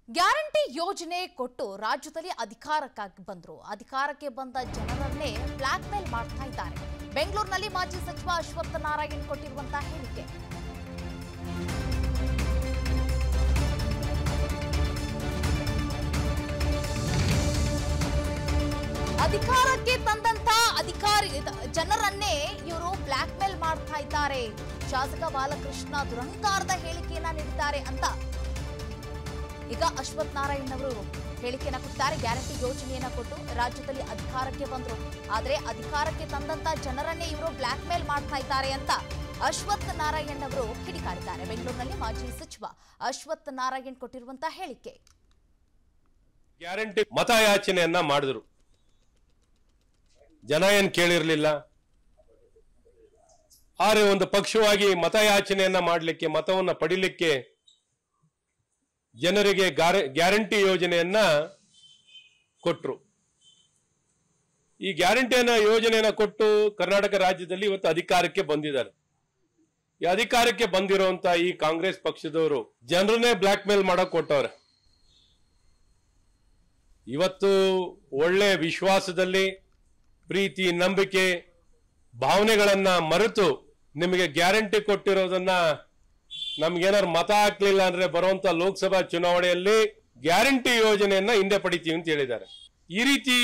guarantee ಯೋಜನೆ ಕೊಟ್ಟು ರಾಜ್ಯದಲ್ಲಿ ಅಧಿಕಾರಕ್ಕಾಗಿ ಬಂದ್ರು ಅಧಿಕಾರಕ್ಕೆ ಬಂದ ಜನರನ್ನೇ ಬ್ಲಾಕ್ ಮೇಲ್ ಮಾಡ್ತಾ ಇದ್ದಾರೆ ಬೆಂಗಳೂರಿನಲ್ಲಿ ಮಾಜಿ ಸಚಿವ ಅಶ್ವತ್ಥ ನಾರಾಯಣ್ ಕೊಟ್ಟಿರುವಂತಹ ಹೇಳಿಕೆ ಅಧಿಕಾರಕ್ಕೆ ತಂದಂತ ಅಧಿಕಾರಿ ಜನರನ್ನೇ ಇವರು ಬ್ಲಾಕ್ ಮೇಲ್ ಮಾಡ್ತಾ ಇದ್ದಾರೆ ಶಾಸಕ ಬಾಲಕೃಷ್ಣ ದುರಂಕಾರದ ಹೇಳಿಕೆಯನ್ನ ನೀಡಿದ್ದಾರೆ ಅಂತ ಈಗ ಅಶ್ವಥ್ ನಾರಾಯಣ್ ಅವರು ಹೇಳಿಕೆಯನ್ನ ಕೊಟ್ಟಿದ್ದಾರೆ ಗ್ಯಾರಂಟಿ ಯೋಜನೆಯನ್ನ ಕೊಟ್ಟು ರಾಜ್ಯದಲ್ಲಿ ಅಧಿಕಾರಕ್ಕೆ ಬಂದ್ರು ಆದ್ರೆ ಅಧಿಕಾರಕ್ಕೆ ತಂದಂತ ಜನರನ್ನೇ ಇವರು ಬ್ಲಾಕ್ ಮೇಲ್ ಮಾಡ್ತಾ ಇದ್ದಾರೆ ಅಂತ ಅಶ್ವಥ್ ನಾರಾಯಣ್ ಅವರು ಕಿಡಿಕಾರಿದ್ದಾರೆ ಬೆಂಗಳೂರಿನಲ್ಲಿ ಮಾಜಿ ಸಚಿವ ಅಶ್ವಥ್ ನಾರಾಯಣ್ ಕೊಟ್ಟಿರುವಂತಹ ಹೇಳಿಕೆ ಗ್ಯಾರಂಟಿ ಮತಯಾಚನೆಯನ್ನ ಮಾಡಿದ್ರು ಜನ ಏನ್ ಕೇಳಿರ್ಲಿಲ್ಲ ಆದ್ರೆ ಒಂದು ಪಕ್ಷವಾಗಿ ಮತಯಾಚನೆಯನ್ನ ಮಾಡಲಿಕ್ಕೆ ಮತವನ್ನ ಪಡಿಲಿಕ್ಕೆ ಜನರಿಗೆ ಗ್ಯಾರ- ಗ್ಯಾರಂಟಿ ಯೋಜನೆಯನ್ನ ಕೊಟ್ರು ಈ ಗ್ಯಾರಂಟಿಯನ್ನ ಯೋಜನೆಯನ್ನ ಕೊಟ್ಟು ಕರ್ನಾಟಕ ರಾಜ್ಯದಲ್ಲಿ ಇವತ್ತು ಅಧಿಕಾರಕ್ಕೆ ಬಂದಿದ್ದಾರೆ ಈ ಅಧಿಕಾರಕ್ಕೆ ಬಂದಿರುವಂತ ಈ ಕಾಂಗ್ರೆಸ್ ಪಕ್ಷದವರು ಜನರನ್ನೇ ಬ್ಲಾಕ್ ಮೇಲ್ ಮಾಡಕ್ ಕೊಟ್ಟವ್ರೆ ಇವತ್ತು ಒಳ್ಳೆ ವಿಶ್ವಾಸದಲ್ಲಿ ಪ್ರೀತಿ ನಂಬಿಕೆ ಭಾವನೆಗಳನ್ನ ಮರೆತು ನಿಮಗೆ ಗ್ಯಾರಂಟಿ ಕೊಟ್ಟಿರೋದನ್ನ ನಮ್ಗೇನಾದ್ರು ಮತ ಹಾಕ್ಲಿಲ್ಲ ಅಂದ್ರೆ ಬರುವಂತ ಲೋಕಸಭಾ ಚುನಾವಣೆಯಲ್ಲಿ ಗ್ಯಾರಂಟಿ ಯೋಜನೆಯನ್ನ ಹಿಂದೆ ಪಡಿತೀವಿ ಅಂತ ಹೇಳಿದ್ದಾರೆ ಈ ರೀತಿ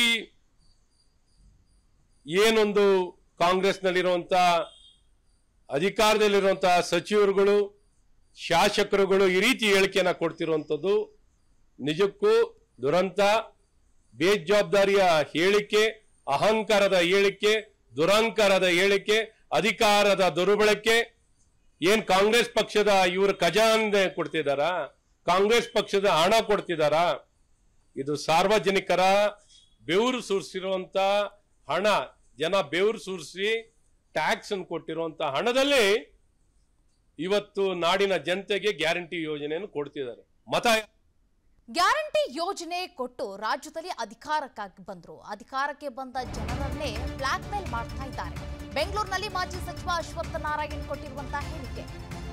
ಏನೊಂದು ಕಾಂಗ್ರೆಸ್ನಲ್ಲಿರುವಂತ ಅಧಿಕಾರದಲ್ಲಿರುವಂತಹ ಸಚಿವರುಗಳು ಶಾಸಕರುಗಳು ಈ ರೀತಿ ಹೇಳಿಕೆಯನ್ನ ಕೊಡ್ತಿರುವಂಥದ್ದು ನಿಜಕ್ಕೂ ದುರಂತ ಬೇಜವಾಬ್ದಾರಿಯ ಹೇಳಿಕೆ ಅಹಂಕಾರದ ಹೇಳಿಕೆ ದುರಂಕಾರದ ಹೇಳಿಕೆ ಅಧಿಕಾರದ ದುರ್ಬಳಕೆ ಏನ್ ಕಾಂಗ್ರೆಸ್ ಪಕ್ಷದ ಇವರು ಖಜಾನೆ ಕೊಡ್ತಿದಾರ ಕಾಂಗ್ರೆಸ್ ಪಕ್ಷದ ಹಣ ಕೊಡ್ತಿದಾರ ಇದು ಸಾರ್ವಜನಿಕರ ಬೆವರು ಸುರಿಸಿರುವಂತ ಹಣ ಜನ ಬೆವರು ಸುರಿಸಿ ಟ್ಯಾಕ್ಸ್ ಅನ್ನು ಕೊಟ್ಟಿರುವಂತ ಹಣದಲ್ಲಿ ಇವತ್ತು ನಾಡಿನ ಜನತೆಗೆ ಗ್ಯಾರಂಟಿ ಯೋಜನೆಯನ್ನು ಕೊಡ್ತಿದ್ದಾರೆ ಮತ ಗ್ಯಾರಂಟಿ ಯೋಜನೆ ಕೊಟ್ಟು ರಾಜ್ಯದಲ್ಲಿ ಅಧಿಕಾರಕ್ಕಾಗಿ ಬಂದ್ರು ಅಧಿಕಾರಕ್ಕೆ ಬಂದ ಜನರನ್ನೇ ಬ್ಲಾಕ್ ಮೇಲ್ ಮಾಡ್ತಾ ಇದ್ದಾರೆ ಬೆಂಗಳೂರಿನಲ್ಲಿ ಮಾಜಿ ಸಚಿವ ಅಶ್ವತ್ಥ ನಾರಾಯಣ್ ಕೊಟ್ಟಿರುವಂತಹ ಹೇಳಿಕೆ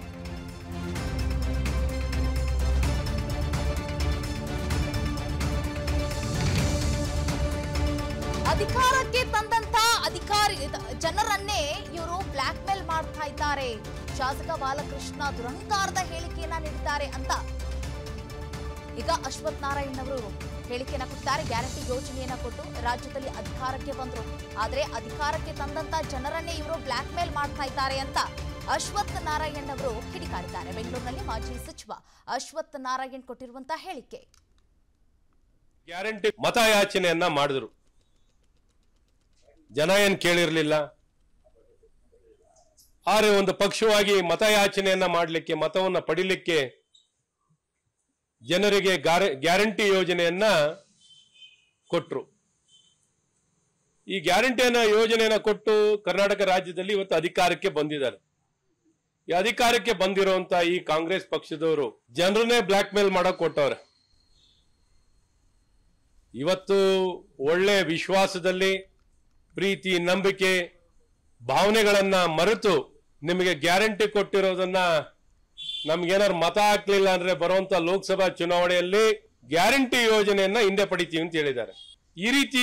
ಅಧಿಕಾರಕ್ಕೆ ತಂದಂತ ಅಧಿಕಾರಿ ಜನರನ್ನೇ ಇವರು ಬ್ಲಾಕ್ ಮೇಲ್ ಮಾಡ್ತಾ ಇದ್ದಾರೆ ಶಾಸಕ ಬಾಲಕೃಷ್ಣ ದುರಂಕಾರದ ಹೇಳಿಕೆಯನ್ನ ನೀಡಿದ್ದಾರೆ ಅಂತ ಈಗ ಅಶ್ವಥ್ ನಾರಾಯಣ್ ಅವರು ಹೇಳಿಕೆಯನ್ನ ಕೊಟ್ಟಿದ್ದಾರೆ ಗ್ಯಾರಂಟಿ ಯೋಜನೆಯನ್ನ ಕೊಟ್ಟು ರಾಜ್ಯದಲ್ಲಿ ಅಧಿಕಾರಕ್ಕೆ ಬಂದ್ರು ಆದ್ರೆ ಅಧಿಕಾರಕ್ಕೆ ತಂದಂತ ಜನರನ್ನೇ ಇವರು ಬ್ಲಾಕ್ ಮೇಲ್ ಮಾಡ್ತಾ ಇದ್ದಾರೆ ಅಂತ ಅಶ್ವಥ್ ನಾರಾಯಣ್ ಅವರು ಕಿಡಿಕಾರಿದ್ದಾರೆ ಬೆಂಗಳೂರಿನಲ್ಲಿ ಮಾಜಿ ಸಚಿವ ಅಶ್ವಥ್ ನಾರಾಯಣ್ ಕೊಟ್ಟಿರುವಂತಹ ಹೇಳಿಕೆ ಗ್ಯಾರಂಟಿ ಮತಯಾಚನೆಯನ್ನ ಮಾಡಿದ್ರು ಜನ ಏನ್ ಕೇಳಿರ್ಲಿಲ್ಲ ಆದ್ರೆ ಒಂದು ಪಕ್ಷವಾಗಿ ಮತಯಾಚನೆಯನ್ನ ಮಾಡಲಿಕ್ಕೆ ಮತವನ್ನ ಪಡಿಲಿಕ್ಕೆ ಜನರಿಗೆ ಗ್ಯಾರ- ಗ್ಯಾರಂಟಿ ಯೋಜನೆಯನ್ನ ಕೊಟ್ರು ಈ ಗ್ಯಾರಂಟಿಯನ್ನ ಯೋಜನೆಯನ್ನ ಕೊಟ್ಟು ಕರ್ನಾಟಕ ರಾಜ್ಯದಲ್ಲಿ ಇವತ್ತು ಅಧಿಕಾರಕ್ಕೆ ಬಂದಿದ್ದಾರೆ ಈ ಅಧಿಕಾರಕ್ಕೆ ಬಂದಿರುವಂತ ಈ ಕಾಂಗ್ರೆಸ್ ಪಕ್ಷದವರು ಜನರನ್ನೇ ಬ್ಲಾಕ್ ಮೇಲ್ ಮಾಡಕ್ ಕೊಟ್ಟವ್ರೆ ಇವತ್ತು ಒಳ್ಳೆ ವಿಶ್ವಾಸದಲ್ಲಿ ಪ್ರೀತಿ ನಂಬಿಕೆ ಭಾವನೆಗಳನ್ನ ಮರೆತು ನಿಮಗೆ ಗ್ಯಾರಂಟಿ ಕೊಟ್ಟಿರೋದನ್ನ ನಮ್ಗೇನಾದ್ರು ಮತ ಹಾಕ್ಲಿಲ್ಲ ಅಂದ್ರೆ ಬರುವಂತ ಲೋಕಸಭಾ ಚುನಾವಣೆಯಲ್ಲಿ ಗ್ಯಾರಂಟಿ ಯೋಜನೆಯನ್ನ ಹಿಂದೆ ಪಡಿತೀವಿ ಅಂತ ಹೇಳಿದ್ದಾರೆ ಈ ರೀತಿ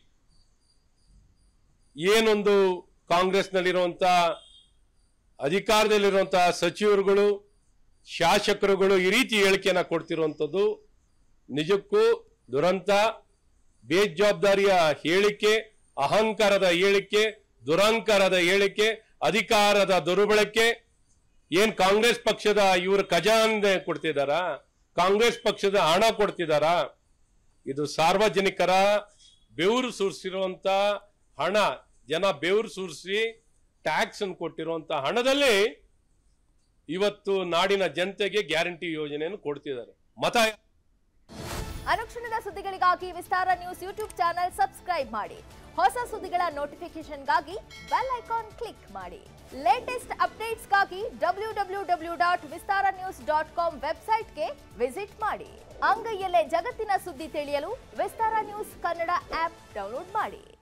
ಏನೊಂದು ಕಾಂಗ್ರೆಸ್ನಲ್ಲಿರುವಂತ ಅಧಿಕಾರದಲ್ಲಿರುವಂತಹ ಸಚಿವರುಗಳು ಶಾಸಕರುಗಳು ಈ ರೀತಿ ಹೇಳಿಕೆಯನ್ನ ಕೊಡ್ತಿರುವಂಥದ್ದು ನಿಜಕ್ಕೂ ದುರಂತ ಬೇಜವಾಬ್ದಾರಿಯ ಹೇಳಿಕೆ ಅಹಂಕಾರದ ಹೇಳಿಕೆ ದುರಂಕಾರದ ಹೇಳಿಕೆ ಅಧಿಕಾರದ ದುರ್ಬಳಕೆ ಏನ್ ಕಾಂಗ್ರೆಸ್ ಪಕ್ಷದ ಇವರು ಖಜಾನೆ ಕೊಡ್ತಿದಾರ ಕಾಂಗ್ರೆಸ್ ಪಕ್ಷದ ಹಣ ಕೊಡ್ತಿದಾರ ಇದು ಸಾರ್ವಜನಿಕರ ಬೆವರು ಸುರಿಸಿರುವಂತ ಹಣ ಜನ ಬೆವರು ಸುರಿಸಿ ಟ್ಯಾಕ್ಸ್ ಅನ್ನು ಕೊಟ್ಟಿರುವಂತ ಹಣದಲ್ಲಿ ಇವತ್ತು ನಾಡಿನ ಜನತೆಗೆ ಗ್ಯಾರಂಟಿ ಯೋಜನೆಯನ್ನು ಕೊಡ್ತಿದ್ದಾರೆ ಮತ ಅನುಕ್ಷಣದ ಸುದ್ದಿಗಳಿಗಾಗಿ Vistara news YouTube channel subscribe ಮಾಡಿ ಹೊಸ ಸುದ್ದಿಗಳ ನೋಟಿಫಿಕೇಶನ್ಗಾಗಿ ಬೆಲ್ ಐಕಾನ್ ಕ್ಲಿಕ್ ಮಾಡಿ ಲೇಟೆಸ್ಟ್ ಅಪ್ಡೇಟ್ಸ್ಗಾಗಿ W W W dot Vistara news dot com ವೆಬ್ಸೈಟ್ಗೆ ವಿಸಿಟ್ ಮಾಡಿ ಅಂಗೈಯಲ್ಲೇ ಜಗತ್ತಿನ ಸುದ್ದಿ ತಿಳಿಯಲು Vistara news Kannada app download ಮಾಡಿ